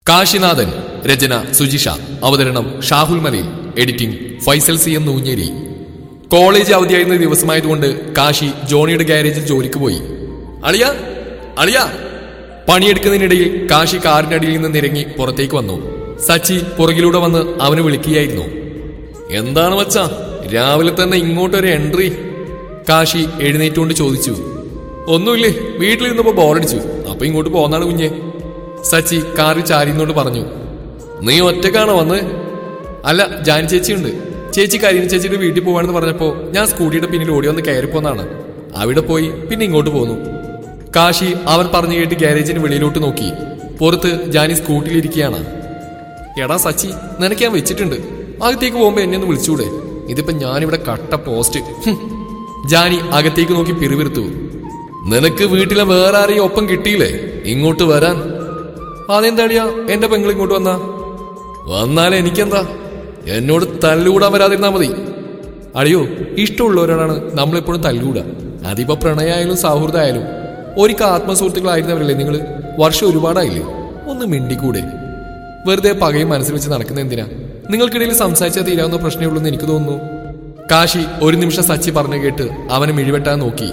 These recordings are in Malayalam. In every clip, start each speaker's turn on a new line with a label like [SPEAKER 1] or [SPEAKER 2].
[SPEAKER 1] കാശിനാഥൻ രചന സുജിഷ അവതരണം Shahul Malayil editing Faisal C M Noonjeri college അവധിയായിരുന്ന ദിവസമായതുകൊണ്ട് കാശി ജോണിയുടെ ഗാരേജിൽ ജോലിക്ക് പോയി അളിയ അളിയ പണിയെടുക്കുന്നതിനിടയിൽ കാശി കാറിനടിയിൽ നിന്ന് നിരങ്ങി പുറത്തേക്ക് വന്നു സച്ചി പുറകിലൂടെ വന്ന് അവന് വിളിക്കുകയായിരുന്നു എന്താണ് മച്ചാ രാവിലെ തന്നെ ഇങ്ങോട്ടൊരു എൻട്രി കാശി എഴുന്നേറ്റുകൊണ്ട് ചോദിച്ചു ഒന്നുമില്ലേ വീട്ടിലിരുന്നപ്പോ ബോറടിച്ചു അപ്പൊ ഇങ്ങോട്ട് പോന്നാണ് കുഞ്ഞെ സച്ചി കാറിൽ ചാരിന്നോട് പറഞ്ഞു നീ ഒറ്റക്കാണോ വന്ന് അല്ല ജാൻ ചേച്ചിയുണ്ട് ചേച്ചി കരിയൻ ചേച്ചിയുടെ വീട്ടിൽ പോവാണെന്ന് പറഞ്ഞപ്പോ ഞാൻ സ്കൂട്ടിയുടെ പിന്നിൽ ഓടി വന്ന് കയറിപ്പോന്നാണ് അവിടെ പോയി പിന്നെ ഇങ്ങോട്ട് പോന്നു കാശി അവൻ പറഞ്ഞു കേട്ട് ഗാരേജിന് വെളിയിലോട്ട് നോക്കി പുറത്ത് ജാനി സ്കൂട്ടിയിലിരിക്കുകയാണ് എടാ സച്ചി നിനക്ക് ഞാൻ വെച്ചിട്ടുണ്ട് അകത്തേക്ക് പോകുമ്പോ എന്നെ ഒന്ന് വിളിച്ചൂടെ ഇതിപ്പോ ഞാനിവിടെ കട്ട പോസ്റ്റ് ഹും. ജാനി അകത്തേക്ക് നോക്കി പിറുവിറുത്തു നിനക്ക് വീട്ടിലെ വേറെ ആരെയും ഒപ്പം കിട്ടിയില്ലേ ഇങ്ങോട്ട് വരാൻ അതെന്താടിയാ എന്റെ പെങ്ങൾ ഇങ്ങോട്ട് വന്നാ വന്നാലേ എനിക്കെന്താ എന്നോട് തല്ലുകൂടാൻ വരാതിരുന്നാ മതി അടിയോ ഇഷ്ടമുള്ളവരോടാണ് നമ്മളെപ്പോഴും തല്ലുകൂടുക അതിപ്പോ പ്രണയമായാലും സൗഹൃദമായാലും ഒരിക്കൽ ആത്മസുഹൃത്തുക്കളായിരുന്നവരല്ലേ നിങ്ങൾ വർഷം ഒരുപാടായില്ലേ ഒന്ന് മിണ്ടിക്കൂടെ വെറുതെ പകയും മനസ്സിൽ വെച്ച് നടക്കുന്ന എന്തിനാ നിങ്ങൾക്കിടയിൽ സംസാരിച്ചാൽ തീരാവുന്ന പ്രശ്നമേ ഉള്ളൂ എന്ന് എനിക്ക് തോന്നുന്നു കാശി ഒരു നിമിഷം സച്ചി പറഞ്ഞു കേട്ട് അവനെ മിഴിവെട്ടാൻ നോക്കി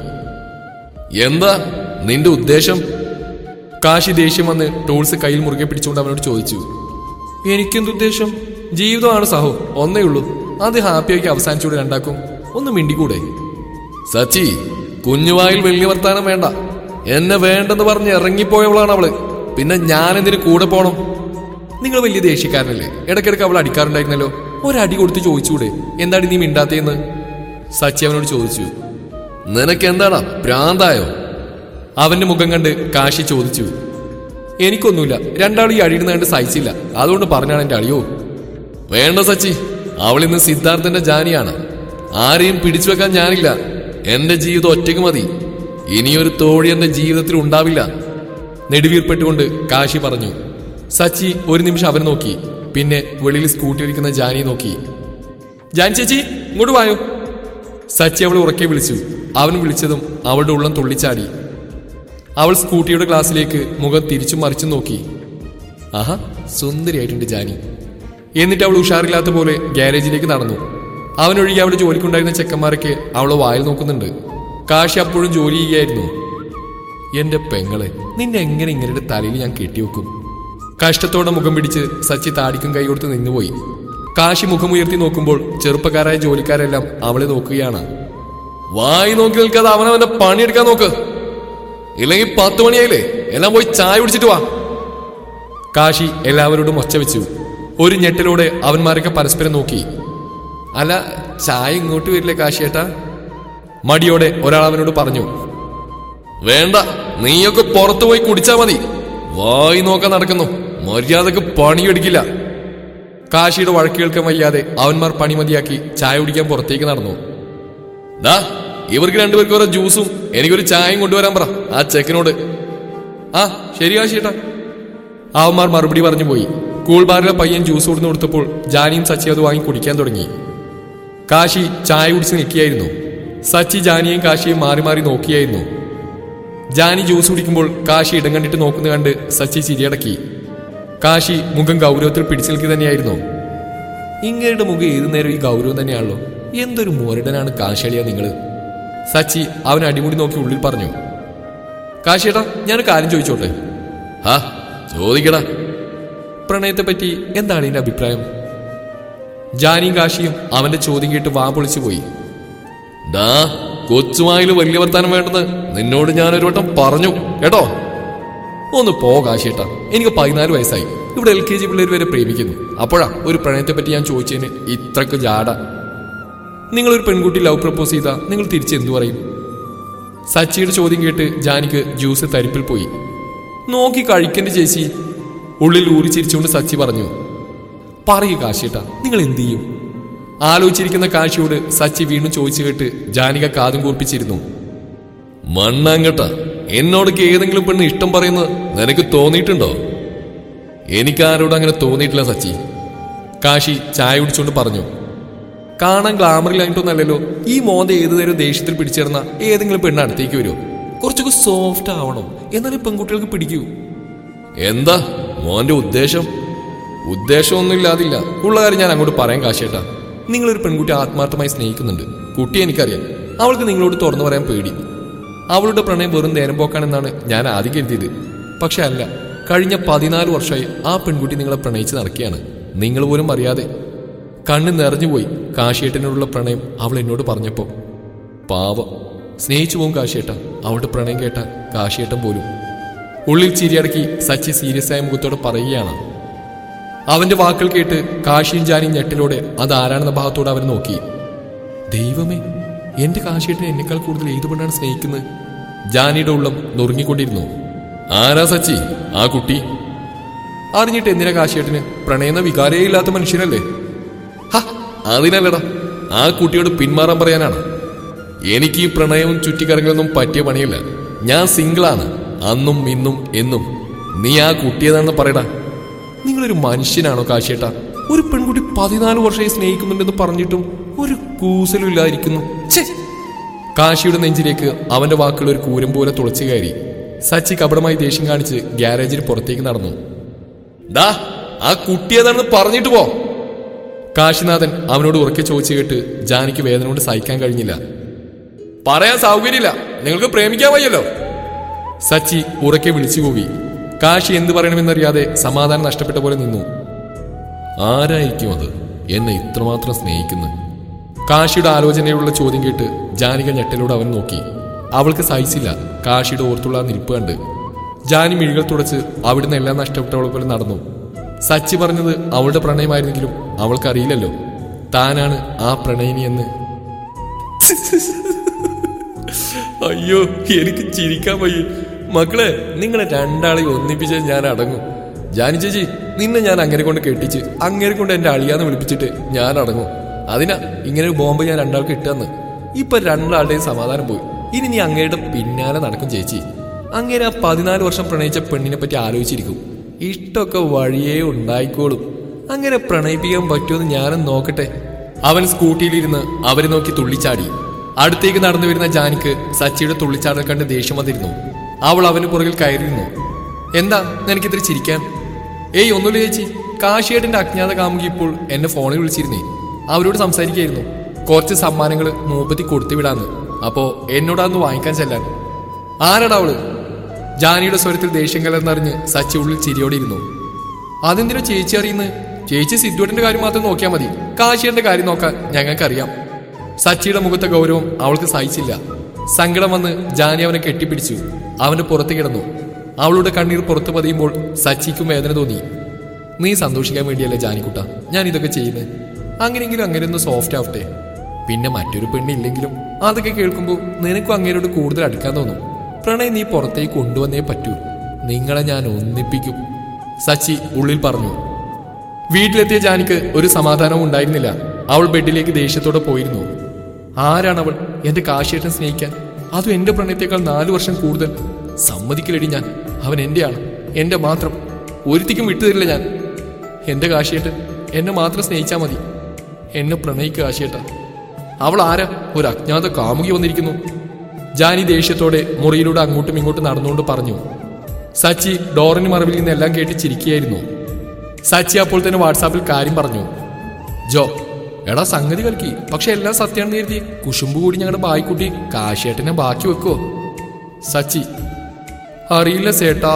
[SPEAKER 1] എന്താ നിന്റെ ഉദ്ദേശം കാശി ദേഷ്യം വന്ന് ടൂൾസ് കയ്യിൽ മുറുകെ പിടിച്ചുകൊണ്ട് അവനോട് ചോദിച്ചു എനിക്കെന്തുദ്ദേശം ജീവിതമാണ് സഹോ ഒന്നേ ഉള്ളൂ അത് ഹാപ്പിയാക്കി അവസാനിച്ചൂടെ രണ്ടാക്കും ഒന്ന് മിണ്ടിക്കൂടെ സച്ചി കുഞ്ഞുവായിൽ വലിയ വർത്താനം വേണ്ട എന്നെ വേണ്ടെന്ന് പറഞ്ഞ് ഇറങ്ങിപ്പോയവളാണ് അവള് പിന്നെ ഞാൻ എന്തിനു കൂടെ പോണം നിങ്ങൾ വലിയ ദേഷ്യക്കാരനല്ലേ ഇടയ്ക്കിടയ്ക്ക് അവൾ അടിക്കാറുണ്ടായിരുന്നല്ലോ ഒരടി കൊടുത്ത് ചോദിച്ചൂടെ എന്താണ് നീ മിണ്ടാത്തേന്ന് സച്ചി അവനോട് ചോദിച്ചു നിനക്ക് എന്താടാ ഭ്രാന്തായോ അവന്റെ മുഖം കണ്ട് കാശി ചോദിച്ചു എനിക്കൊന്നുമില്ല രണ്ടാളും ഈ അടിയിടുന്ന കണ്ട് സഹിച്ചില്ല അതുകൊണ്ട് പറഞ്ഞാണ് എന്റെ അളിയോ വേണ്ട സച്ചി അവൾ ഇന്ന് സിദ്ധാർത്ഥന്റെ ജാനിയാണ് ആരെയും പിടിച്ചു വെക്കാൻ ഞാനില്ല എന്റെ ജീവിതം ഒറ്റയ്ക്ക് മതി ഇനിയൊരു തോഴി എന്റെ ജീവിതത്തിൽ ഉണ്ടാവില്ല നെടുവീർപ്പെട്ടുകൊണ്ട് കാശി പറഞ്ഞു സച്ചി ഒരു നിമിഷം അവനെ നോക്കി പിന്നെ വെളിയിൽ സ്കൂട്ടി ഇരിക്കുന്ന ജാനിയെ നോക്കി ജാൻ ചേച്ചി ഇങ്ങോട്ട് വായോ സച്ചി അവളെ ഉറക്കെ വിളിച്ചു അവൻ വിളിച്ചതും അവളുടെ ഉള്ളം തുള്ളിച്ചാടി അവൾ സ്കൂട്ടിയുടെ ഗ്ലാസ്സിലേക്ക് മുഖം തിരിച്ചും മറിച്ചും നോക്കി ആഹാ സുന്ദരിയായിട്ടുണ്ട് ജാനി എന്നിട്ട് അവൾ ഉഷാറില്ലാത്ത പോലെ ഗ്യാരേജിലേക്ക് നടന്നു അവനൊഴികെ അവിടെ ജോലിക്കുണ്ടായിരുന്ന ചെക്കന്മാരൊക്കെ അവളെ വായിൽ നോക്കുന്നുണ്ട് കാശി അപ്പോഴും ജോലി ചെയ്യുകയായിരുന്നു എന്റെ പെങ്ങളെ നിന്നെ എങ്ങനെ ഇങ്ങനെ തലയിൽ ഞാൻ കെട്ടിവെക്കും കഷ്ടത്തോടെ മുഖം പിടിച്ച് സച്ചി താടിക്കും കൈ കൊടുത്ത് നിന്നുപോയി കാശി മുഖമുയർത്തി നോക്കുമ്പോൾ ചെറുപ്പക്കാരായ ജോലിക്കാരെല്ലാം അവളെ നോക്കുകയാണ് വായി നോക്കി നിൽക്കാതെ അവനവന്റെ പണിയെടുക്കാൻ നോക്ക് ഇല്ലെങ്കിൽ പത്ത് മണിയായില്ലേ എല്ലാം പോയി ചായ കുടിച്ചിട്ട് വാ കാശി എല്ലാവരോടും ഒച്ച വെച്ചു ഒരു ഞെട്ടലോടെ അവന്മാരൊക്കെ പരസ്പരം നോക്കി അല്ല ചായ ഇങ്ങോട്ട് വരില്ലേ കാശിയേട്ടാ മടിയോടെ ഒരാൾ അവനോട് പറഞ്ഞു വേണ്ട നീയൊക്കെ പുറത്തു പോയി കുടിച്ചാ മതി വായി നോക്കാൻ നടക്കുന്നു മര്യാദക്ക് പണിയെടുക്കില്ല കാശിയുടെ വഴക്ക് കേൾക്കാൻ വയ്യാതെ അവന്മാർ പണി മതിയാക്കി ചായ കുടിക്കാൻ പുറത്തേക്ക് നടന്നു ദാ ഇവർക്ക് രണ്ടുപേർക്ക് ഓരോ ജ്യൂസും എനിക്കൊരു ചായയും കൊണ്ടുവരാൻ പറ ആ ചെക്കനോട് ആ ശരി കാശിയേട്ടാ അവന്മാർ മറുപടി പറഞ്ഞു പോയി കൂൾ ബാറിലെ പയ്യൻ ജ്യൂസ് കൊടുന്നു കൊടുത്തപ്പോൾ ജാനിയും സച്ചി അത് വാങ്ങി കുടിക്കാൻ തുടങ്ങി കാശി ചായ കുടിച്ച് നിൽക്കുകയായിരുന്നു സച്ചി ജാനിയെയും കാശിയും മാറി മാറി നോക്കിയായിരുന്നു ജാനി ജ്യൂസ് കുടിക്കുമ്പോൾ കാശി ഇടം കണ്ടിട്ട് നോക്കുന്ന കണ്ട് സച്ചി ചിരിയടക്കി കാശി മുഖം ഗൗരവത്തിൽ പിടിച്ചു നിൽക്കുക തന്നെയായിരുന്നു ഇങ്ങയുടെ മുഖം ഏതു നേരം ഈ ഗൗരവം തന്നെയാണല്ലോ എന്തൊരു മോരടനാണ് കാശിയളിയാ നിങ്ങള് സച്ചി അവൻ അടിമുടി നോക്കി ഉള്ളിൽ പറഞ്ഞു കാശിയേട്ടാ ഞാൻ കാര്യം ചോദിച്ചോട്ടെ ആ ചോദിക്കടാ പ്രണയത്തെ പറ്റി എന്താണ് എന്റെ അഭിപ്രായം ജാനിയും കാശിയും അവന്റെ ചോദ്യം കേട്ട് വാ പൊളിച്ചു പോയി ഡാ കൊച്ചുമായില് വലിയ വർത്താനം വേണ്ടെന്ന് നിന്നോട് ഞാൻ ഒരു വട്ടം പറഞ്ഞു കേട്ടോ ഒന്ന് പോ കാശിയേട്ടാ എനിക്ക് പതിനാല് വയസ്സായി ഇവിടെ എൽ കെ ജി പിള്ളേർ വരെ പ്രേമിക്കുന്നു അപ്പോഴാ ഒരു പ്രണയത്തെ പറ്റി ഞാൻ ചോദിച്ചതിന് ഇത്രക്ക് ജാട നിങ്ങളൊരു പെൺകുട്ടി ലവ് പ്രപ്പോസ് ചെയ്താ നിങ്ങൾ തിരിച്ച് എന്തു പറയും സച്ചിയുടെ ചോദ്യം കേട്ട് ജാനിക്ക് ജ്യൂസ് തരിപ്പിൽ പോയി നോക്കി കഴിക്കണ്ട ചേച്ചി ഉള്ളിൽ ഊറി ചിരിച്ചുകൊണ്ട് സച്ചി പറഞ്ഞു പറയൂ കാശിയേട്ടാ നിങ്ങൾ എന്ത് ചെയ്യും ആലോചിച്ചിരിക്കുന്ന കാശിയോട് സച്ചി വീണ്ടും ചോദിച്ചു കേട്ട് ജാനിക കാതും കൂർപ്പിച്ചിരുന്നു മണ്ണാങ്കട്ട എന്നോട് ഏതെങ്കിലും പെണ്ണ് ഇഷ്ടം പറയുന്നത് നിനക്ക് തോന്നിയിട്ടുണ്ടോ എനിക്ക് ആരോടും അങ്ങനെ തോന്നിയിട്ടില്ല സച്ചി കാശി ചായ കുടിച്ചുകൊണ്ട് പറഞ്ഞു കാണാൻ ഗ്ലാമറിലായിട്ടൊന്നല്ലല്ലോ ഈ മോന്ത ഏതു നേരം ദേഷ്യത്തിൽ പിടിച്ചിരുന്ന ഏതെങ്കിലും പെണ്ണ് അടുത്തേക്ക് വരുമോ കുറച്ചൊക്കെ സോഫ്റ്റ് ആവണം എന്നാലേ പെൺകുട്ടികൾക്ക് പിടിക്കൂ എന്താ മോന്റെ ഉദ്ദേശം ഉദ്ദേശമൊന്നും ഇല്ലാതില്ല ഉള്ള കാര്യം ഞാൻ അങ്ങോട്ട് പറയാൻ കാശേട്ടാ നിങ്ങളൊരു പെൺകുട്ടി ആത്മാർത്ഥമായി സ്നേഹിക്കുന്നുണ്ട് കുട്ടി എനിക്കറിയാം അവൾക്ക് നിങ്ങളോട് തുറന്നു പറയാൻ പേടി അവളുടെ പ്രണയം വെറും നേരം പോക്കാണെന്നാണ് ഞാൻ ആദ്യം കരുതിയത് പക്ഷെ അല്ല കഴിഞ്ഞ പതിനാല് വർഷമായി ആ പെൺകുട്ടി നിങ്ങളെ പ്രണയിച്ച് നടക്കുകയാണ് നിങ്ങൾ പോലും അറിയാതെ കണ്ണ് നിറഞ്ഞുപോയി കാശിയേട്ടനോടുള്ള പ്രണയം അവൾ എന്നോട് പറഞ്ഞപ്പോ പാവം സ്നേഹിച്ചു പോകും കാശിയേട്ട അവളുടെ പ്രണയം കേട്ട കാശിയേട്ടൻ പോലും ഉള്ളിൽ ചിരിയടക്കി സച്ചി സീരിയസ് ആയ മുഖത്തോടെ പറയുകയാണ് അവന്റെ വാക്കുകൾ കേട്ട് കാശിയും ജാനിയും ഞെട്ടിലോടെ അത് ആരാണെന്ന ഭാഗത്തോടെ അവൻ നോക്കി ദൈവമേ എന്റെ കാശിയേട്ടൻ എന്നെക്കാൾ കൂടുതൽ ഏതു പെണ്ണാണ് സ്നേഹിക്കുന്നത് ജാനിയുടെ ഉള്ളം നുറുങ്ങിക്കൊണ്ടിരുന്നു ആരാ സച്ചി ആ കുട്ടി അറിഞ്ഞിട്ട് എന്തിനാ കാശിയേട്ടന് പ്രണയുന്ന വികാരേ ഇല്ലാത്ത മനുഷ്യനല്ലേ ഹ, അതിനല്ലടാ ആ കുട്ടിയോട് പിന്മാറാൻ പറയാനാണ് എനിക്ക് ഈ പ്രണയവും ചുറ്റിക്കറങ്ങലൊന്നും പറ്റിയ പണിയല്ല ഞാൻ സിംഗിളാണ് അന്നും ഇന്നും എന്നും നീ ആ കുട്ടിയതാണെന്ന് പറയടാ നിങ്ങളൊരു മനുഷ്യനാണോ കാശിയേട്ട ഒരു പെൺകുട്ടി പതിനാല് വർഷമായി സ്നേഹിക്കുന്നുണ്ടെന്ന് പറഞ്ഞിട്ടും ഒരു കൂസലും ഇല്ലാതിരിക്കുന്നു ഛെ! കാശിയുടെ നെഞ്ചിലേക്ക് അവന്റെ വാക്കുകൾ ഒരു കൂരം പോലെ തുളച്ചു കയറി സച്ചി കപടമായി ദേഷ്യം കാണിച്ച് ഗ്യാരേജിന് പുറത്തേക്ക് നടന്നു ഡാ ആ കുട്ടിയതാണെന്ന് പറഞ്ഞിട്ട് പോ കാശിനാഥൻ അവനോട് ഉറക്കെ ചോദിച്ചു കേട്ട് ജാനിക്ക് വേദന കൊണ്ട് സഹിക്കാൻ കഴിഞ്ഞില്ല പറയാൻ സൗകര്യമില്ല നിങ്ങൾക്ക് പ്രേമിക്കാൻ വയ്യല്ലോ സച്ചി ഉറക്കെ വിളിച്ചു പോയി കാശി എന്ത് പറയണമെന്നറിയാതെ സമാധാനം നഷ്ടപ്പെട്ട പോലെ നിന്നു ആരായിരിക്കും അത് എന്നെ ഇത്രമാത്രം സ്നേഹിക്കുന്നു കാശിയുടെ ആലോചനയിലുള്ള ചോദ്യം കേട്ട് ജാനിക ഞെട്ടലോട് അവൻ നോക്കി അവൾക്ക് സഹിച്ചില്ല കാശിയുടെ ഓർത്തുള്ള ആ നിൽപ്പ് കണ്ട് ജാനി മിഴികൾ തുടച്ച് അവിടുന്ന് എല്ലാം നഷ്ടപ്പെട്ടവളെ പോലെ നടന്നു സച്ചി പറഞ്ഞത് അവളുടെ പ്രണയമായിരുന്നെങ്കിലും അവൾക്കറിയില്ലല്ലോ താനാണ് ആ പ്രണയിനി എന്ന് അയ്യോ എനിക്ക് ചിരിക്കാൻ വയ്യ മക്കളെ നിങ്ങളെ രണ്ടാളെ ഒന്നിപ്പിച്ച് ഞാൻ അടങ്ങും ജാനി ചേച്ചി നിന്നെ ഞാൻ അങ്ങനെ കൊണ്ട് കെട്ടിച്ച് അങ്ങനെ കൊണ്ട് എന്റെ അളിയാന്ന് വിളിപ്പിച്ചിട്ട് ഞാൻ അടങ്ങും അതിനാ ഇങ്ങനെ ഒരു ബോംബ് ഞാൻ രണ്ടാൾക്ക് ഇട്ടെന്ന് ഇപ്പൊ രണ്ടാളുടെയും സമാധാനം പോയി ഇനി നീ അങ്ങയുടെ പിന്നാലെ നടക്കും ചേച്ചി അങ്ങനെ ആ പതിനാല് വർഷം പ്രണയിച്ച പെണ്ണിനെ പറ്റി ആലോചിച്ചിരിക്കും ഇഷ്ടമൊക്കെ വഴിയേ ഉണ്ടായിക്കോളും അങ്ങനെ പ്രണയിപ്പിക്കാൻ പറ്റുമെന്ന് ഞാനും നോക്കട്ടെ അവൻ സ്കൂട്ടിയിലിരുന്ന് അവരെ നോക്കി തുള്ളിച്ചാടി അടുത്തേക്ക് നടന്നു വരുന്ന ജാനിക്ക് സച്ചിയുടെ തുള്ളിച്ചാടൽ കണ്ട് ദേഷ്യം വന്നിരുന്നു അവൾ അവന് പുറകിൽ കയറിയിരുന്നു എന്താ നിനക്കിത്ര ചിരിക്കാൻ ഏയ് ഒന്നുമില്ല ചേച്ചി കാശിയേട്ടന്റെ അജ്ഞാത കാമുകി ഇപ്പോൾ എന്നെ ഫോണിൽ വിളിച്ചിരുന്നേ അവരോട് സംസാരിക്കായിരുന്നു കുറച്ച് സമ്മാനങ്ങൾ മൂപ്പത്തി കൊടുത്തു വിടാന്ന് അപ്പോ എന്നോടന്ന് വാങ്ങിക്കാൻ ചെല്ലാൻ ആരാടാ അവള് ജാനിയുടെ സ്വരത്തിൽ ദേഷ്യം കലർന്നറിഞ്ഞ് സച്ചി ഉള്ളിൽ ചിരിയോടെ ഇരുന്നു അതെന്തിനാ ചേച്ചി അറിയുന്നത് ചേച്ചി സിദ്ധുവേട്ടന്റെ കാര്യം മാത്രം നോക്കിയാൽ മതി കാശിയുടെ കാര്യം നോക്കാൻ ഞങ്ങൾക്കറിയാം സച്ചിയുടെ മുഖത്തെ ഗൗരവം അവൾക്ക് സഹിച്ചില്ല സങ്കടം വന്ന് ജാനി അവനെ കെട്ടിപ്പിടിച്ചു അവന്റെ പുറത്ത് കിടന്നു അവളുടെ കണ്ണീർ പുറത്ത് പതിയുമ്പോൾ സച്ചിക്കും വേദന തോന്നി നീ സന്തോഷിക്കാൻ വേണ്ടിയല്ലേ ജാനിക്കുട്ട ഞാൻ ഇതൊക്കെ ചെയ്യുന്നത് അങ്ങനെയെങ്കിലും അങ്ങനെ ഒന്ന് സോഫ്റ്റ് ആവട്ടെ പിന്നെ മറ്റൊരു പെണ്ണില്ലെങ്കിലും അതൊക്കെ കേൾക്കുമ്പോൾ നിനക്കും അങ്ങേരോട് കൂടുതൽ അടുക്കാൻ തോന്നും പ്രണയം നീ പുറത്തേക്ക് കൊണ്ടുവന്നേ പറ്റൂ നിങ്ങളെ ഞാൻ ഒന്നിപ്പിക്കും സച്ചി ഉള്ളിൽ പറഞ്ഞു വീട്ടിലെത്തിയ ജാനിക്ക് ഒരു സമാധാനവും ഉണ്ടായിരുന്നില്ല അവൾ ബെഡിലേക്ക് ദേഷ്യത്തോടെ പോയിരുന്നു ആരാണ് അവൾ എന്റെ കാശിയേട്ടൻ സ്നേഹിക്കാൻ അതും എന്റെ പ്രണയത്തേക്കാൾ നാലു വർഷം കൂടുതൽ സമ്മതിക്കലടി ഞാൻ അവൻ എന്റെയാണ് എന്റെ മാത്രം ഒരുത്തിക്കും വിട്ടുതരില്ല ഞാൻ എന്റെ കാശിയേട്ടൻ എന്നെ മാത്രം സ്നേഹിച്ചാൽ മതി എന്നെ പ്രണയിക്കുക കാശിയേട്ട അവൾ ആരാ ഒരു അജ്ഞാത കാമുകി വന്നിരിക്കുന്നു ജാനി ദേഷ്യത്തോടെ മുറിയിലൂടെ അങ്ങോട്ടും ഇങ്ങോട്ടും നടന്നുകൊണ്ട് പറഞ്ഞു സച്ചി ഡോറിന് മറവിൽ നിന്ന് എല്ലാം കേട്ട് ചിരിക്കുകയായിരുന്നു സച്ചി അപ്പോൾ തന്നെ വാട്സാപ്പിൽ കാര്യം പറഞ്ഞു ജോ എടാ സംഗതി കളിക്കി പക്ഷെ എല്ലാം സത്യമാണെന്ന് കരുതി കുശുമ്പ് കൂടി ഞങ്ങളുടെ ബായിക്കുട്ടി കാശിയേട്ടനെ ബാക്കി വെക്കോ സച്ചി അറിയില്ല സേട്ടാ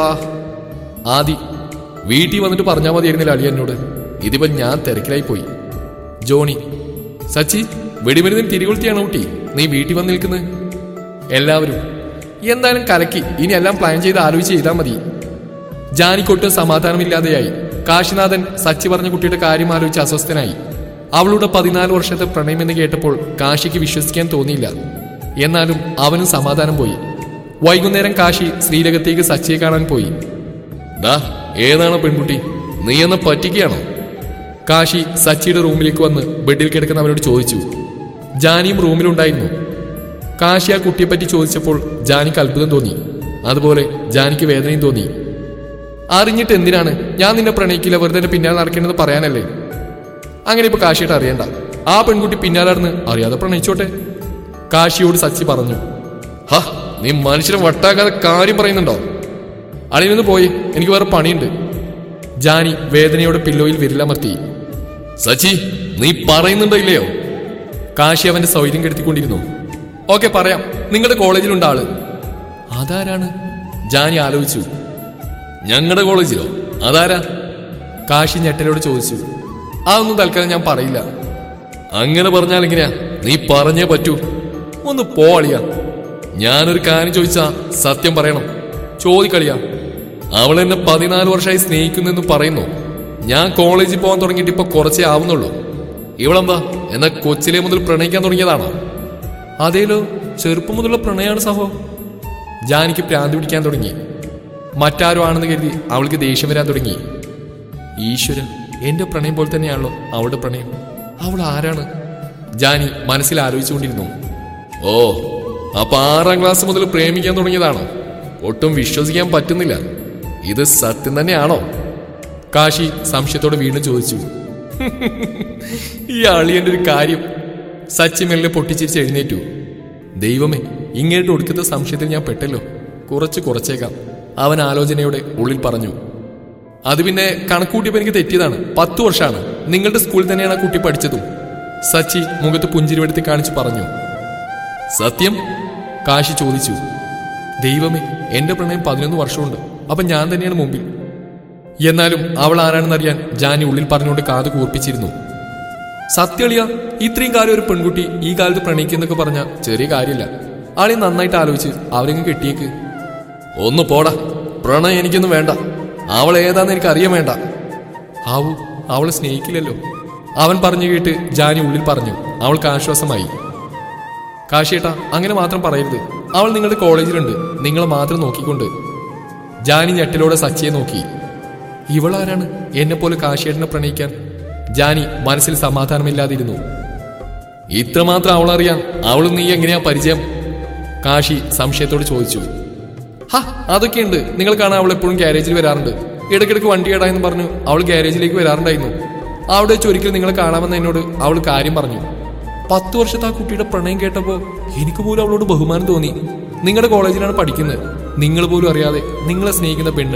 [SPEAKER 1] ആദി വീട്ടിൽ വന്നിട്ട് പറഞ്ഞാൽ മതിയായിരുന്നില്ല അളി എന്നോട് ഇതിപ്പോ ഞാൻ തിരക്കിലായി പോയി ജോണി സച്ചി വെടിമരുന്നിന് തിരികൊളുത്തിയാണ് കുട്ടി നീ വീട്ടിൽ വന്ന് നിൽക്കുന്നത് എല്ലാവരും എന്തായാലും കലക്കി ഇനി എല്ലാം പ്ലാൻ ചെയ്ത് ആലോചിച്ച് ചെയ്താൽ മതി ജാനിക്കൊട്ട് സമാധാനമില്ലാതെയായി കാശിനാഥൻ സച്ചി പറഞ്ഞ കുട്ടിയുടെ കാര്യം ആലോചിച്ച് അസ്വസ്ഥനായി അവളുടെ പതിനാല് വർഷത്തെ പ്രണയമെന്ന് കേട്ടപ്പോൾ കാശിക്ക് വിശ്വസിക്കാൻ തോന്നിയില്ല എന്നാലും അവനും സമാധാനം പോയി വൈകുന്നേരം കാശി ശ്രീരകത്തേക്ക് സച്ചിയെ കാണാൻ പോയി ഡാ ഏതാണോ പെൺകുട്ടി നീ എന്നെ പറ്റിക്കുകയാണോ കാശി സച്ചിയുടെ റൂമിലേക്ക് വന്ന് ബെഡിൽ കിടക്കുന്ന അവനോട് ചോദിച്ചു ജാനിയും റൂമിലുണ്ടായിരുന്നു കാശി ആ കുട്ടിയെപ്പറ്റി ചോദിച്ചപ്പോൾ ജാനിക്ക് അത്ഭുതം തോന്നി അതുപോലെ ജാനിക്ക് വേദനയും തോന്നി അറിഞ്ഞിട്ട് എന്തിനാണ് ഞാൻ നിന്നെ പ്രണയിക്കില്ല വെറുതെ എന്റെ പിന്നാലെ നടക്കേണ്ടത് പറയാനല്ലേ അങ്ങനെ ഇപ്പൊ കാശിയിട്ട് അറിയണ്ട ആ പെൺകുട്ടി പിന്നാലെ നടന്ന് അറിയാതെ പ്രണയിച്ചോട്ടെ കാശിയോട് സച്ചി പറഞ്ഞു ഹ നീ മനുഷ്യനെ വട്ടാക്കാതെ കാര്യം പറയുന്നുണ്ടോ അളിയിൽ നിന്ന് പോയി എനിക്ക് വേറെ പണിയുണ്ട് ജാനി വേദനയോടെ പില്ലോയിൽ വിരലമർത്തി സച്ചി നീ പറയുന്നുണ്ടോ ഇല്ലയോ കാശി അവന്റെ സൗകര്യം കെടുത്തിക്കൊണ്ടിരുന്നു ഓക്കെ പറയാം നിങ്ങളുടെ കോളേജിലുണ്ട് ആള് അതാരാണ് ജാനി ആലോചിച്ചു ഞങ്ങളുടെ കോളേജിലോ അതാരാ കാശി ഞെട്ടലോട് ചോദിച്ചു അതൊന്നും തൽക്കാലം ഞാൻ പറയില്ല അങ്ങനെ പറഞ്ഞാൽ എങ്ങനെയാ നീ പറഞ്ഞേ പറ്റൂ ഒന്ന് പോളിയ ഞാനൊരു കാര്യം ചോദിച്ചാ സത്യം പറയണം ചോദിക്കളിയാ അവൾ എന്നെ പതിനാല് വർഷമായി സ്നേഹിക്കുന്നെന്ന് പറയുന്നു ഞാൻ കോളേജിൽ പോകാൻ തുടങ്ങിയിട്ട് ഇപ്പൊ കുറച്ചേ ആവുന്നുള്ളൂ ഇവളെന്താ എന്നെ കൊച്ചിലെ മുതൽ പ്രണയിക്കാൻ തുടങ്ങിയതാണോ അതേലോ ചെറുപ്പം മുതലുള്ള പ്രണയാണ് സഹോ ജാനിക്ക് പ്രാന്തി പിടിക്കാൻ തുടങ്ങി മറ്റാരോ ആണെന്ന് കരുതി അവൾക്ക് ദേഷ്യം വരാൻ തുടങ്ങി ഈശ്വര എന്റെ പ്രണയം പോലെ തന്നെയാണല്ലോ അവളുടെ പ്രണയം അവൾ ആരാണ് ജാനി മനസ്സിൽ ആലോചിച്ചുകൊണ്ടിരുന്നു ഓ അപ്പൊ ആറാം ക്ലാസ് മുതൽ പ്രേമിക്കാൻ തുടങ്ങിയതാണോ ഒട്ടും വിശ്വസിക്കാൻ പറ്റുന്നില്ല ഇത് സത്യം തന്നെയാണോ കാശി സംശയത്തോടെ വീണ്ടും ചോദിച്ചു ഈ അളിയന്റെ ഒരു കാര്യം സച്ചി മെല്ലെ പൊട്ടിച്ചിരിച്ച് എഴുന്നേറ്റു ദൈവമേ ഇങ്ങേട്ട് ഒടുക്കത്തെ സംശയത്തിൽ ഞാൻ പെട്ടല്ലോ കുറച്ച് കുറച്ചേക്കാം അവൻ ആലോചനയോടെ ഉള്ളിൽ പറഞ്ഞു അത് പിന്നെ കണക്കൂട്ടിയപ്പോൾ എനിക്ക് തെറ്റിയതാണ് പത്തു വർഷമാണ് നിങ്ങളുടെ സ്കൂളിൽ തന്നെയാണ് ആ കുട്ടി പഠിച്ചതും സച്ചി മുഖത്ത് പുഞ്ചിരിവെടുത്ത് കാണിച്ചു പറഞ്ഞു സത്യം കാശി ചോദിച്ചു ദൈവമേ എന്റെ പ്രണയം പതിനൊന്ന് വർഷമുണ്ട് അപ്പൊ ഞാൻ തന്നെയാണ് മുമ്പിൽ എന്നാലും അവൾ ആരാണെന്നറിയാൻ ജാനി ഉള്ളിൽ പറഞ്ഞുകൊണ്ട് കാത് കൂർപ്പിച്ചിരുന്നു സത്യളിയ ഇത്രയും കാലം ഒരു പെൺകുട്ടി ഈ കാലത്ത് പ്രണയിക്കുന്നൊക്കെ പറഞ്ഞ ചെറിയ കാര്യമില്ല ആളെ നന്നായിട്ട് ആലോചിച്ച് അവരെങ്ങ് കെട്ടിയേക്ക് ഒന്ന് പോടാ പ്രണയം എനിക്കൊന്നും വേണ്ട അവൾ ഏതാന്ന് എനിക്ക് അറിയാൻ വേണ്ട ആവു അവളെ സ്നേഹിക്കില്ലല്ലോ അവൻ പറഞ്ഞു കേട്ട് ജാനി ഉള്ളിൽ പറഞ്ഞു അവൾക്ക് ആശ്വാസമായി കാശിയേട്ടാ അങ്ങനെ മാത്രം പറയരുത് അവൾ നിങ്ങളുടെ കോളേജിലുണ്ട് നിങ്ങളെ മാത്രം നോക്കിക്കൊണ്ട് ജാനി ഞെട്ടലോടെ സച്ചിയെ നോക്കി ഇവളാരാണ് എന്നെ പോലെ കാശിയേട്ടനെ പ്രണയിക്കാൻ ജാനി മനസ്സിൽ സമാധാനമില്ലാതിരുന്നു ഇത്രമാത്രം അവളറിയാം അവളും നീ എങ്ങനെയാ പരിചയം കാശി സംശയത്തോട് ചോദിച്ചു ഹ അതൊക്കെയുണ്ട് നിങ്ങൾ കാണാൻ അവൾ എപ്പോഴും ഗ്യാരേജിൽ വരാറുണ്ട് ഇടയ്ക്കിടയ്ക്ക് വണ്ടി കേടായെന്ന് പറഞ്ഞു അവൾ ഗ്യാരേജിലേക്ക് വരാറുണ്ടായിരുന്നു അവിടെ വെച്ച് ഒരിക്കൽ നിങ്ങളെ കാണാമെന്ന് എന്നോട് അവൾ കാര്യം പറഞ്ഞു പത്ത് വർഷത്തെ ആ കുട്ടിയുടെ പ്രണയം കേട്ടപ്പോൾ എനിക്ക് പോലും അവളോട് ബഹുമാനം തോന്നി നിങ്ങളുടെ കോളേജിലാണ് പഠിക്കുന്നത് നിങ്ങൾ പോലും അറിയാതെ നിങ്ങളെ സ്നേഹിക്കുന്ന പെണ്ണ്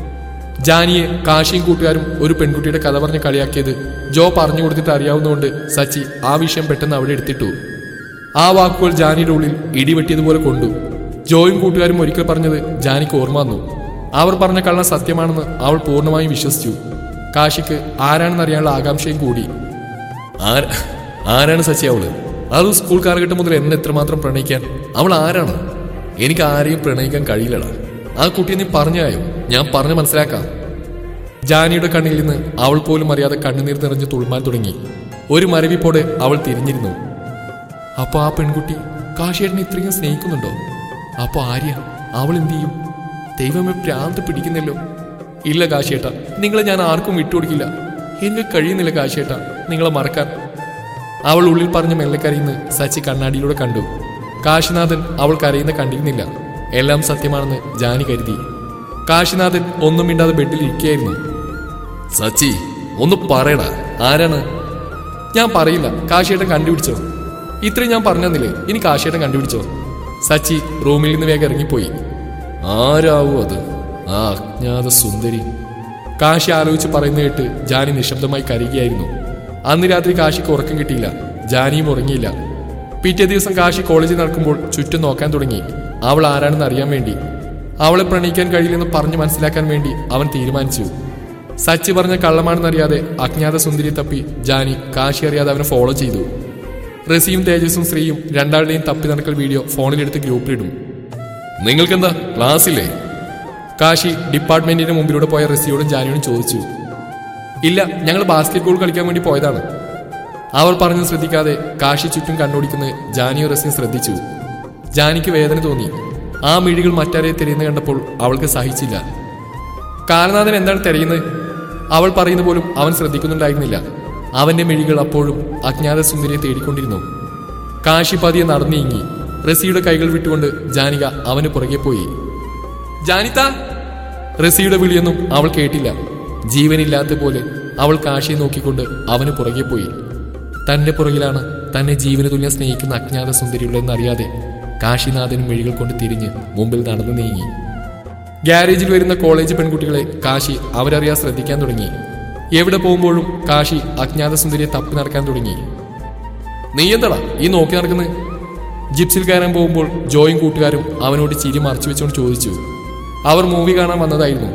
[SPEAKER 1] ജാനിയെ കാശിയും കൂട്ടുകാരും ഒരു പെൺകുട്ടിയുടെ കഥ പറഞ്ഞ് കളിയാക്കിയത് ജോ പറഞ്ഞു കൊടുത്തിട്ട് അറിയാവുന്നതുകൊണ്ട് സച്ചി ആ വിഷയം പെട്ടെന്ന് അവിടെ എടുത്തിട്ടു ആ വാക്കുകൾ ജാനിയുടെ ഉള്ളിൽ ഇടിവെട്ടിയതുപോലെ കൊണ്ടു ജോയും കൂട്ടുകാരും ഒരിക്കൽ പറഞ്ഞത് ജാനിക്ക് ഓർമ്മ വന്നു അവർ പറഞ്ഞ കള്ളം സത്യമാണെന്ന് അവൾ പൂർണ്ണമായും വിശ്വസിച്ചു കാശിക്ക് ആരാണെന്ന് അറിയാനുള്ള ആകാംക്ഷയും കൂടി ആര- ആരാണ് സച്ചി അവള് അത് സ്കൂൾ കാലഘട്ടം മുതൽ എന്നെ എത്രമാത്രം പ്രണയിക്കാൻ അവൾ ആരാണ് എനിക്ക് ആരെയും പ്രണയിക്കാൻ കഴിയില്ലടാ ആ കുട്ടിയെ നീ പറഞ്ഞായോ ഞാൻ പറഞ്ഞു മനസ്സിലാക്കാം ജാനിയുടെ കണ്ണിൽ നിന്ന് അവൾ പോലും അറിയാതെ കണ്ണുനീർ നിറഞ്ഞ് തുളുമ്പാൻ തുടങ്ങി ഒരു മരവിപ്പോടെ അവൾ തിരിഞ്ഞിരുന്നു അപ്പൊ ആ പെൺകുട്ടി കാശിയേട്ടനെ ഇത്രയും സ്നേഹിക്കുന്നുണ്ടോ അപ്പൊ ആര്യ അവൾ എന്ത് ചെയ്യും ദൈവമേ പ്രാന്ത് പിടിക്കുന്നല്ലോ ഇല്ല കാശിയേട്ട നിങ്ങളെ ഞാൻ ആർക്കും വിട്ടുകൊടുക്കില്ല എനിക്ക് കഴിയുന്നില്ല കാശിയേട്ട നിങ്ങളെ മറക്കാൻ അവൾ ഉള്ളിൽ പറഞ്ഞ് മെല്ലെ കരയുന്ന സച്ചി കണ്ണാടിയിലൂടെ കണ്ടു കാശിനാഥൻ അവൾ കരയുന്ന കണ്ടിരുന്നില്ല എല്ലാം സത്യമാണെന്ന് ജാനി കരുതി കാശിനാഥൻ ഒന്നും മിണ്ടാതെ ബെഡിൽ ഇരിക്കുകയായിരുന്നു സച്ചി ഒന്ന് പറയടാ ആരാണ് ഞാൻ പറയില്ല കാശിയേട്ടൻ കണ്ടുപിടിച്ചോ ഇത്രയും ഞാൻ പറഞ്ഞെന്നില്ലേ ഇനി കാശിയേട്ടൻ കണ്ടുപിടിച്ചോ സച്ചി റൂമിൽ നിന്ന് വേഗം ഇറങ്ങിപ്പോയി ആരാവോ അത് ആ അജ്ഞാത സുന്ദരി കാശി ആലോചിച്ച് പറയുന്ന കേട്ട് ജാനി നിശബ്ദമായി കരയുകയായിരുന്നു അന്ന് രാത്രി കാശിക്ക് ഉറക്കം കിട്ടിയില്ല ജാനിയും ഉറങ്ങിയില്ല പിറ്റേ ദിവസം കാശി കോളേജിൽ നടക്കുമ്പോൾ ചുറ്റും നോക്കാൻ തുടങ്ങി അവൾ ആരാണെന്ന് അറിയാൻ വേണ്ടി അവളെ പ്രണയിക്കാൻ കഴിയില്ലെന്ന് പറഞ്ഞു മനസ്സിലാക്കാൻ വേണ്ടി അവൻ തീരുമാനിച്ചു സച്ചി പറഞ്ഞ കള്ളമാണെന്നറിയാതെ അജ്ഞാത സുന്ദരിയെ തപ്പി ജാനി കാശി അറിയാതെ അവനെ ഫോളോ ചെയ്തു റസിയും തേജസും ശ്രീയും രണ്ടാളുടെയും തപ്പി നടക്കൽ വീഡിയോ ഫോണിലെടുത്ത് ഗ്രൂപ്പിലിടും നിങ്ങൾക്കെന്താ ക്ലാസ്സില്ലേ കാശി ഡിപ്പാർട്ട്മെന്റിന്റെ മുമ്പിലൂടെ പോയ റസിയോടും ജാനിയോടും ചോദിച്ചു ഇല്ല ഞങ്ങൾ ബാസ്കറ്റ് ബോൾ കളിക്കാൻ വേണ്ടി പോയതാണ് അവർ പറഞ്ഞു ശ്രദ്ധിക്കാതെ കാശി ചുറ്റും കണ്ണോടിക്കുന്ന ജാനിയോ റസിയും ശ്രദ്ധിച്ചു ജാനിക്ക് വേദന തോന്നി ആ മിഴികൾ മറ്റാരെ തിരയുന്ന കണ്ടപ്പോൾ അവൾക്ക് സഹിച്ചില്ല കാലനാഥൻ എന്താണ് തിരയുന്നത് അവൾ പറയുന്ന പോലും അവൻ ശ്രദ്ധിക്കുന്നുണ്ടായിരുന്നില്ല അവന്റെ മിഴികൾ അപ്പോഴും അജ്ഞാത സുന്ദരിയെ തേടിക്കൊണ്ടിരുന്നു കാശി പതിയെ നടന്നു നീങ്ങി റസിയുടെ കൈകൾ വിട്ടുകൊണ്ട് ജാനിക അവന് പുറകെ പോയി ജാനിത റസിയുടെ വിളിയൊന്നും അവൾ കേട്ടില്ല ജീവനില്ലാത്ത പോലെ അവൾ കാശിയെ നോക്കിക്കൊണ്ട് അവന് പുറകെ പോയി തന്റെ പുറകിലാണ് തന്നെ ജീവന തുല്യം സ്നേഹിക്കുന്ന അജ്ഞാത സുന്ദരിയുള്ളതെന്നറിയാതെ കാശിനാഥനും മിഴികൾ കൊണ്ട് തിരിഞ്ഞ് മുമ്പിൽ നടന്നു നീങ്ങി ഗ്യാരേജിൽ വരുന്ന കോളേജ് പെൺകുട്ടികളെ കാശി അവരറിയാൻ ശ്രദ്ധിക്കാൻ തുടങ്ങി എവിടെ പോകുമ്പോഴും കാശി അജ്ഞാത സുന്ദരിയെ തപ്പി നടക്കാൻ തുടങ്ങി നീ എന്താടാ ഈ നോക്കി നടക്കുന്നത് ജിപ്സിൽ കയറാൻ പോകുമ്പോൾ ജോയും കൂട്ടുകാരും അവനോട് ചിരി മറച്ചു വെച്ചുകൊണ്ട് ചോദിച്ചു അവർ മൂവി കാണാൻ വന്നതായിരുന്നു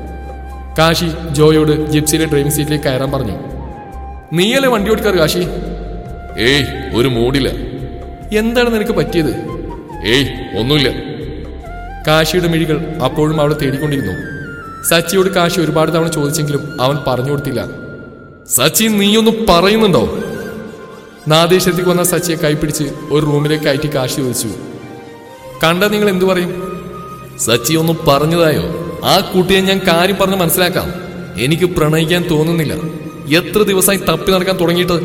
[SPEAKER 1] കാശി ജോയോട് ജിപ്സിയിലെ ഡ്രൈവിംഗ് സീറ്റിലേക്ക് കയറാൻ പറഞ്ഞു നീയല്ലേ വണ്ടി ഓടിക്കാറ് കാശി ഏയ് ഒരു മൂടില്ല എന്താണ് നിനക്ക് പറ്റിയത് ഏയ് ഒന്നുമില്ല കാശിയുടെ മിഴികൾ അപ്പോഴും അവളെ തേടിക്കൊണ്ടിരുന്നു സച്ചിയോട് കാശി ഒരുപാട് തവണ ചോദിച്ചെങ്കിലും അവൻ പറഞ്ഞു കൊടുത്തില്ല സച്ചി നീയൊന്നും പറയുന്നുണ്ടോ നാദേശത്തേക്ക് വന്ന സച്ചിയെ കൈപ്പിടിച്ച് ഒരു റൂമിലേക്ക് കയറ്റി കാശി ചോദിച്ചു കണ്ട നിങ്ങൾ എന്തു പറയും സച്ചി ഒന്നും പറഞ്ഞതായോ ആ കുട്ടിയെ ഞാൻ കാര്യം പറഞ്ഞ് മനസ്സിലാക്കാം എനിക്ക് പ്രണയിക്കാൻ തോന്നുന്നില്ല എത്ര ദിവസമായി തപ്പി നടക്കാൻ തുടങ്ങിയിട്ട്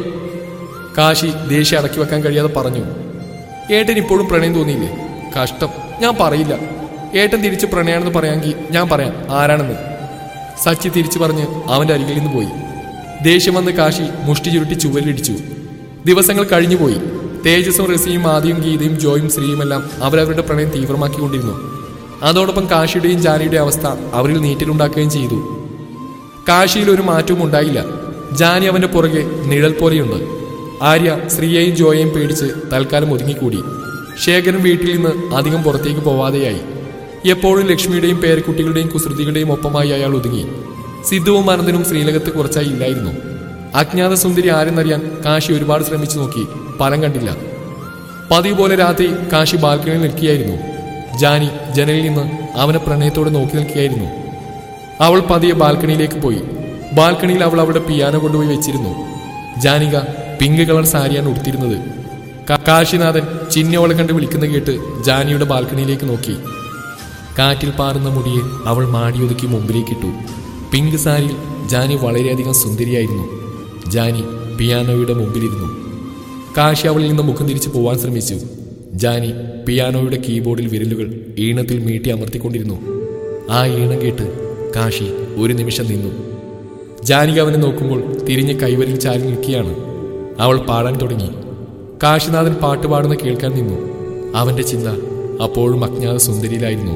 [SPEAKER 1] കാശി ദേഷ്യം അടക്കി വെക്കാൻ കഴിയാതെ പറഞ്ഞു ഏട്ടൻ ഇപ്പോഴും പ്രണയം തോന്നിയില്ലേ കഷ്ടം ഞാൻ പറയില്ല ഏട്ടൻ തിരിച്ച് പ്രണയാണെന്ന് പറയാമെങ്കിൽ ഞാൻ പറയാം ആരാണെന്ന് സച്ചി തിരിച്ചു പറഞ്ഞ് അവന്റെ അരികിൽ നിന്ന് പോയി ദേഷ്യം വന്ന് കാശി മുഷ്ടി ചുരുട്ടി ചുവലിടിച്ചു ദിവസങ്ങൾ കഴിഞ്ഞുപോയി തേജസ്സും റസിയും ആദിയും ഗീതയും ജോയും ശ്രീയുമെല്ലാം അവരവരുടെ പ്രണയം തീവ്രമാക്കിക്കൊണ്ടിരുന്നു അതോടൊപ്പം കാശിയുടെയും ജാനിയുടെയും അവസ്ഥ അവരിൽ നീറ്റിലുണ്ടാക്കുകയും ചെയ്തു കാശിയിൽ ഒരു മാറ്റവും ഉണ്ടായില്ല ജാനി അവന്റെ പുറകെ നിഴൽ പോലെയുണ്ട് ആര്യ ശ്രീയെയും ജോയെയും പേടിച്ച് തൽക്കാലം ഒതുങ്ങിക്കൂടി ശേഖരൻ വീട്ടിൽ നിന്ന് അധികം പുറത്തേക്ക് പോവാതെയായി എപ്പോഴും ലക്ഷ്മിയുടെയും പേരക്കുട്ടികളുടെയും കുസൃതികളുടെയും ഒപ്പമായി അയാൾ ഒതുങ്ങി സിദ്ധുവും അനന്തനും ശ്രീലകത്ത് കുറച്ചായി ഇല്ലായിരുന്നു അജ്ഞാത സുന്ദരി ആരെന്നറിയാൻ കാശി ഒരുപാട് ശ്രമിച്ചു നോക്കി ഫലം കണ്ടില്ല പതിവ് പോലെ രാത്രി കാശി ബാൽക്കണിയിൽ നിൽക്കുകയായിരുന്നു ജാനി ജനലിൽ നിന്ന് അവനെ പ്രണയത്തോടെ നോക്കി നിൽക്കുകയായിരുന്നു അവൾ പതിയെ ബാൽക്കണിയിലേക്ക് പോയി ബാൽക്കണിയിൽ അവൾ അവളുടെ പിയാനോ കൊണ്ടുപോയി വെച്ചിരുന്നു ജാനിക പിങ്ക് കളർ സാരിയാണ് ഉടുത്തിരുന്നത് കാ- കാശിനാഥൻ ചിന്നവളെ കണ്ട് വിളിക്കുന്ന കേട്ട് ജാനിയുടെ ബാൽക്കണിയിലേക്ക് നോക്കി കാറ്റിൽ പാറുന്ന മുടിയെ അവൾ മാടിയൊതുക്കി മുമ്പിലേക്കിട്ടു പിങ്ക് സാരിയിൽ ജാനി വളരെയധികം സുന്ദരിയായിരുന്നു ജാനി പിയാനോയുടെ മുമ്പിലിരുന്നു കാശി അവളിൽ നിന്ന് മുഖം തിരിച്ചു പോവാൻ ശ്രമിച്ചു ജാനി പിയാനോയുടെ കീബോർഡിൽ വിരലുകൾ ഈണത്തിൽ മീട്ടി അമർത്തിക്കൊണ്ടിരുന്നു ആ ഈണം കേട്ട് കാശി ഒരു നിമിഷം നിന്നു ജാനിക അവനെ നോക്കുമ്പോൾ തിരിഞ്ഞ് കൈവരിൽ ചാരി നിൽക്കുകയാണ് അവൾ പാടാൻ തുടങ്ങി കാശിനാഥൻ പാട്ട് പാടുന്ന കേൾക്കാൻ നിന്നു അവന്റെ ചിന്ത അപ്പോഴും അജ്ഞാത സുന്ദരിയിലായിരുന്നു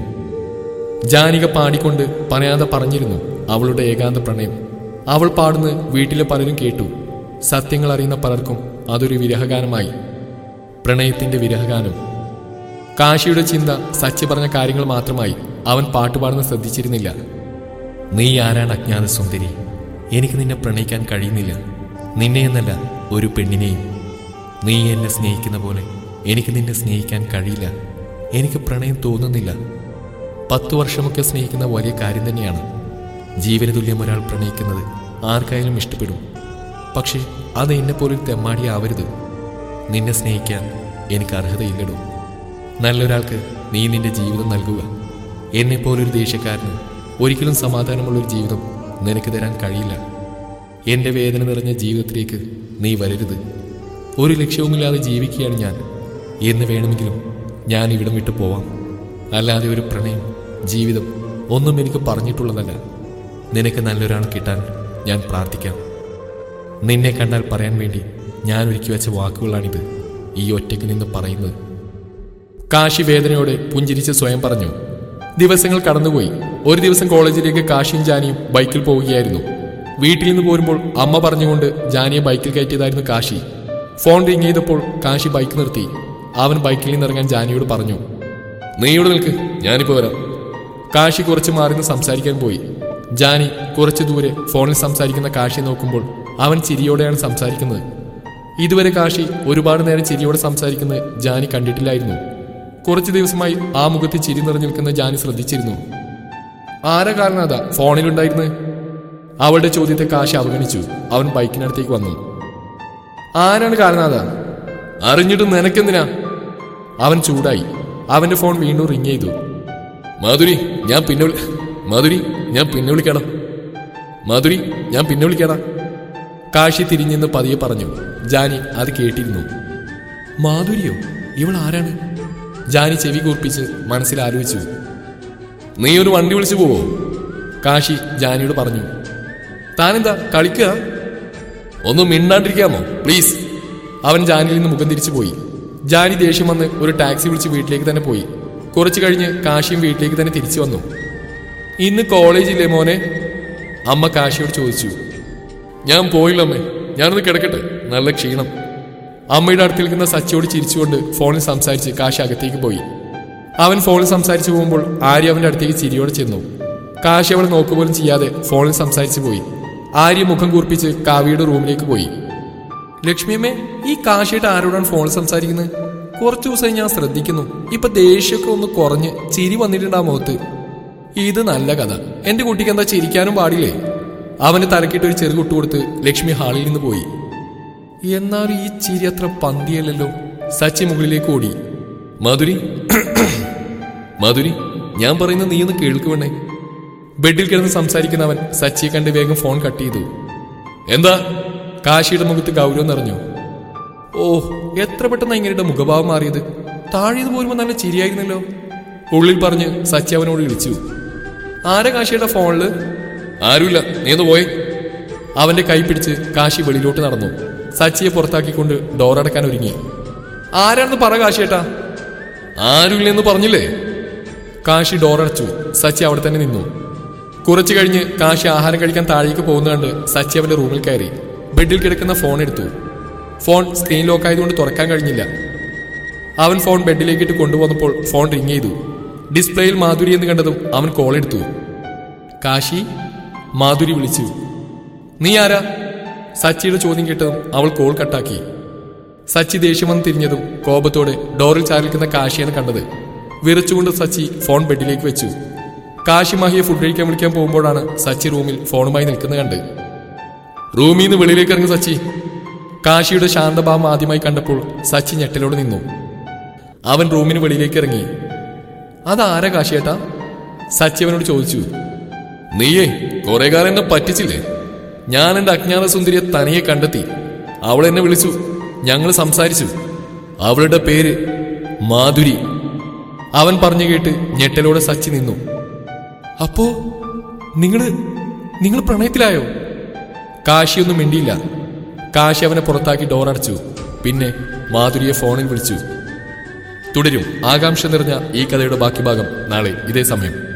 [SPEAKER 1] ജാനിക പാടിക്കൊണ്ട് പറയാതെ പറഞ്ഞിരുന്നു അവളുടെ ഏകാന്ത പ്രണയം അവൾ പാടുന്നത് വീട്ടിലെ പലരും കേട്ടു സത്യങ്ങൾ അറിയുന്ന പലർക്കും അതൊരു വിരഹഗാനമായി പ്രണയത്തിന്റെ വിരഹഗാനം കാശിയുടെ ചിന്ത സച്ചി പറഞ്ഞ കാര്യങ്ങൾ മാത്രമായി അവൻ പാട്ടുപാടുന്ന ശ്രദ്ധിച്ചിരുന്നില്ല നീ ആരാണ് അജ്ഞാത സുന്ദരി എനിക്ക് നിന്നെ പ്രണയിക്കാൻ കഴിയുന്നില്ല നിന്നെ എന്നല്ല ഒരു പെണ്ണിനെയും നീ എന്നെ സ്നേഹിക്കുന്ന പോലെ എനിക്ക് നിന്നെ സ്നേഹിക്കാൻ കഴിയില്ല എനിക്ക് പ്രണയം തോന്നുന്നില്ല പത്തു വർഷമൊക്കെ സ്നേഹിക്കുന്ന വലിയ കാര്യം തന്നെയാണ് ജീവന തുല്യം ഒരാൾ പ്രണയിക്കുന്നത് ആർക്കായാലും ഇഷ്ടപ്പെടും പക്ഷേ അത് എന്നെപ്പോലൊരു തെമ്മാടിയാവരുത് നിന്നെ സ്നേഹിക്കാൻ എനിക്ക് അർഹതയില്ലടോ നല്ലൊരാൾക്ക് നീ നിന്റെ ജീവിതം നൽകുക എന്നെപ്പോലൊരു ദേഷ്യക്കാരന് ഒരിക്കലും സമാധാനമുള്ളൊരു ജീവിതം നിനക്ക് തരാൻ കഴിയില്ല എൻ്റെ വേദന നിറഞ്ഞ ജീവിതത്തിലേക്ക് നീ വരരുത് ഒരു ലക്ഷ്യവുമില്ലാതെ ജീവിക്കുകയാണ് ഞാൻ എന്ന് വേണമെങ്കിലും ഞാൻ ഇവിടം വിട്ടു പോവാം അല്ലാതെ ഒരു പ്രണയം ജീവിതം ഒന്നും എനിക്ക് പറഞ്ഞിട്ടുള്ളതല്ല നിനക്ക് നല്ലൊരാൾ കിട്ടാൻ ഞാൻ പ്രാർത്ഥിക്കാം നിന്നെ കണ്ടാൽ പറയാൻ വേണ്ടി ഞാൻ ഒരുക്കി വെച്ച വാക്കുകളാണിത് ഈ ഒറ്റയ്ക്ക് നിന്ന് പറയുന്നത് കാശി വേദനയോടെ പുഞ്ചിരിച്ച് സ്വയം പറഞ്ഞു ദിവസങ്ങൾ കടന്നുപോയി ഒരു ദിവസം കോളേജിലേക്ക് കാശിയും ജാനിയും ബൈക്കിൽ പോവുകയായിരുന്നു വീട്ടിൽ നിന്ന് പോരുമ്പോൾ അമ്മ പറഞ്ഞുകൊണ്ട് ജാനിയെ ബൈക്കിൽ കയറ്റിയതായിരുന്നു കാശി ഫോൺ റിങ് ചെയ്തപ്പോൾ കാശി ബൈക്ക് നിർത്തി അവൻ ബൈക്കിൽ നിന്ന് ഇറങ്ങാൻ ജാനിയോട് പറഞ്ഞു നീ ഇവിടെ നിൽക്ക് ഞാനിപ്പോ വരാം കാശി കുറച്ച് മാറി നിന്ന് സംസാരിക്കാൻ പോയി ജാനി കുറച്ച് ദൂരെ ഫോണിൽ സംസാരിക്കുന്ന കാശി നോക്കുമ്പോൾ അവൻ ചിരിയോടെയാണ് സംസാരിക്കുന്നത് ഇതുവരെ കാശി ഒരുപാട് നേരം ചിരിയോടെ സംസാരിക്കുന്നത് ജാനി കണ്ടിട്ടില്ലായിരുന്നു കുറച്ച് ദിവസമായി ആ മുഖത്ത് ചിരി നിറഞ്ഞു നിൽക്കുന്ന ജാനി ശ്രദ്ധിച്ചിരുന്നു ആരാ കാരണം അതാ ഫോണിലുണ്ടായിരുന്നത് അവളുടെ ചോദ്യത്തെ കാശി അവഗണിച്ചു അവൻ ബൈക്കിനടുത്തേക്ക് വന്നു ആരാണ് കാരണം അതാ അറിഞ്ഞിട്ട് നിനക്കെന്തിനാ അവൻ ചൂടായി അവന്റെ ഫോൺ വീണ്ടും റിങ് ചെയ്തു മാധുരി ഞാൻ പിന്നെ വിളി മാധുരി ഞാൻ പിന്നെ വിളിക്കണം മാധുരി ഞാൻ പിന്നെ വിളിക്കടാ കാശി തിരിഞ്ഞെന്ന് പതിയെ പറഞ്ഞു ജാനി അത് കേട്ടിരുന്നു മാധുരിയോ ഇവൾ ആരാണ് ജാനി ചെവി കൂർപ്പിച്ച് മനസ്സിൽ ആലോചിച്ചു നീ ഒരു വണ്ടി വിളിച്ചു പോവോ കാശി ജാനിയോട് പറഞ്ഞു താനെന്താ കളിക്കുക ഒന്നും മിണ്ടാണ്ടിരിക്കാമോ പ്ലീസ് അവൻ ജാനിയിൽ നിന്ന് മുഖം തിരിച്ചു പോയി ജാനി ദേഷ്യം വന്ന് ഒരു ടാക്സി വിളിച്ച് വീട്ടിലേക്ക് തന്നെ പോയി കുറച്ചു കഴിഞ്ഞ് കാശിയും വീട്ടിലേക്ക് തന്നെ തിരിച്ചു വന്നു ഇന്ന് കോളേജില്ലേ മോനെ അമ്മ കാശിയോട് ചോദിച്ചു ഞാൻ പോയില്ല അമ്മേ ഞാനൊന്ന് കിടക്കട്ടെ നല്ല ക്ഷീണം അമ്മയുടെ അടുത്ത് നിൽക്കുന്ന സച്ചിയോട് ചിരിച്ചുകൊണ്ട് ഫോണിൽ സംസാരിച്ച് കാശി അകത്തേക്ക് പോയി അവൻ ഫോണിൽ സംസാരിച്ചു പോകുമ്പോൾ ആര്യ അവന്റെ അടുത്തേക്ക് ചിരിയോടെ ചെന്നു കാശി അവളെ നോക്കുപോലും ചെയ്യാതെ ഫോണിൽ സംസാരിച്ചു പോയി ആര്യ മുഖം കൂർപ്പിച്ച് കാവ്യയുടെ റൂമിലേക്ക് പോയി ലക്ഷ്മിയമ്മേ ഈ കാശിയുടെ ആരോടാണ് ഫോണിൽ സംസാരിക്കുന്നത് കുറച്ചു ദിവസമായി ഞാൻ ശ്രദ്ധിക്കുന്നു ഇപ്പൊ ദേഷ്യമൊക്കെ ഒന്ന് കുറഞ്ഞ് ചിരി വന്നിട്ടുണ്ട് ആ മുഖത്ത് ഇത് നല്ല കഥ എന്റെ കുട്ടിക്ക് എന്താ ചിരിക്കാനും പാടില്ലേ അവന് തലക്കിട്ട് ഒരു ചെറു കൊടുത്ത് ലക്ഷ്മി ഹാളിൽ നിന്ന് പോയി എന്നാലും ഈ ചിരി അത്ര പന്തിയല്ലല്ലോ സച്ചി മുകളിലേക്ക് ഓടി മധുരി മധുരി ഞാൻ പറയുന്നത് നീ ഒന്ന് കേൾക്കുവേണേ ബെഡിൽ കിടന്ന് സംസാരിക്കുന്നവൻ സച്ചിയെ കണ്ട് വേഗം ഫോൺ കട്ട് ചെയ്തു എന്താ കാശിയുടെ മുഖത്ത് ഗൗരവം നിറഞ്ഞു ഓ എത്ര പെട്ടെന്ന് ഇങ്ങനെയുടെ മുഖഭാവം മാറിയത് താഴേത് പോരുമ്പോ നല്ല ചിരിയായിരുന്നല്ലോ ഉള്ളിൽ പറഞ്ഞ് സച്ചി അവനോട് വിളിച്ചു ആരാ കാശിയുടെ ഫോണില് ആരുമില്ല നീ ഒന്ന് പോയേ അവന്റെ കൈ പിടിച്ച് കാശി വെളിയിലോട്ട് നടന്നു സച്ചിയെ പുറത്താക്കിക്കൊണ്ട് ഡോർ അടക്കാൻ ഒരുങ്ങി ആരാണെന്ന് പറ കാശിയേട്ടാ ആരുമില്ലെന്ന് പറഞ്ഞില്ലേ കാശി ഡോർ അടച്ചു സച്ചി അവിടെ തന്നെ നിന്നു കുറച്ചു കഴിഞ്ഞ് കാശി ആഹാരം കഴിക്കാൻ താഴേക്ക് പോകുന്ന കണ്ട് സച്ചി അവന്റെ റൂമിൽ കയറി ബെഡിൽ കിടക്കുന്ന ഫോൺ എടുത്തു ഫോൺ സ്ക്രീൻ ലോക്ക് ആയതുകൊണ്ട് തുറക്കാൻ കഴിഞ്ഞില്ല അവൻ ഫോൺ ബെഡിലേക്ക് ഇട്ട് കൊണ്ടുവന്നപ്പോൾ ഫോൺ റിങ് ചെയ്തു ഡിസ്പ്ലേയിൽ മാധുരി എന്ന് കണ്ടതും അവൻ കോൾ എടുത്തു കാശി മാധുരി വിളിച്ചു നീ ആരാ സച്ചിയുടെ ചോദ്യം കേട്ടതും അവൾ കോൾ കട്ടാക്കി സച്ചി ദേഷ്യം വന്ന് തിരിഞ്ഞതും കോപത്തോടെ ഡോറിൽ ചാരിക്കുന്ന കാശിയാണ് കണ്ടത് വിറച്ചുകൊണ്ട് സച്ചി ഫോൺ ബെഡിലേക്ക് വെച്ചു കാശി മാഹിയെ ഫുഡ് കഴിക്കാൻ വിളിക്കാൻ പോകുമ്പോഴാണ് സച്ചി റൂമിൽ ഫോണുമായി നിൽക്കുന്നത് കണ്ട് റൂമിൽ നിന്ന് വെളിയിലേക്ക് ഇറങ്ങി സച്ചി കാശിയുടെ ശാന്തഭാവം ആദ്യമായി കണ്ടപ്പോൾ സച്ചി ഞെട്ടലോടെ നിന്നു അവൻ റൂമിന് വെളിയിലേക്ക് ഇറങ്ങി അതാരാ കാശിയേട്ടാ സച്ചി അവനോട് ചോദിച്ചു നീയേ കുറെ കാലം എന്നെ പറ്റിച്ചില്ലേ ഞാൻ എന്റെ അജ്ഞാത സുന്ദരിയെ തനിയെ കണ്ടെത്തി അവൾ എന്നെ വിളിച്ചു ഞങ്ങൾ സംസാരിച്ചു അവളുടെ പേര് മാധുരി അവൻ പറഞ്ഞു കേട്ട് ഞെട്ടലോടെ സച്ചി നിന്നു അപ്പോ നിങ്ങള് നിങ്ങൾ പ്രണയത്തിലായോ കാശിയൊന്നും മിണ്ടിയില്ല കാശി അവനെ പുറത്താക്കി ഡോർ അടച്ചു പിന്നെ മാധുരിയെ ഫോണിൽ വിളിച്ചു തുടരും ആകാംക്ഷ നിറഞ്ഞ ഈ കഥയുടെ ബാക്കി ഭാഗം നാളെ ഇതേ സമയം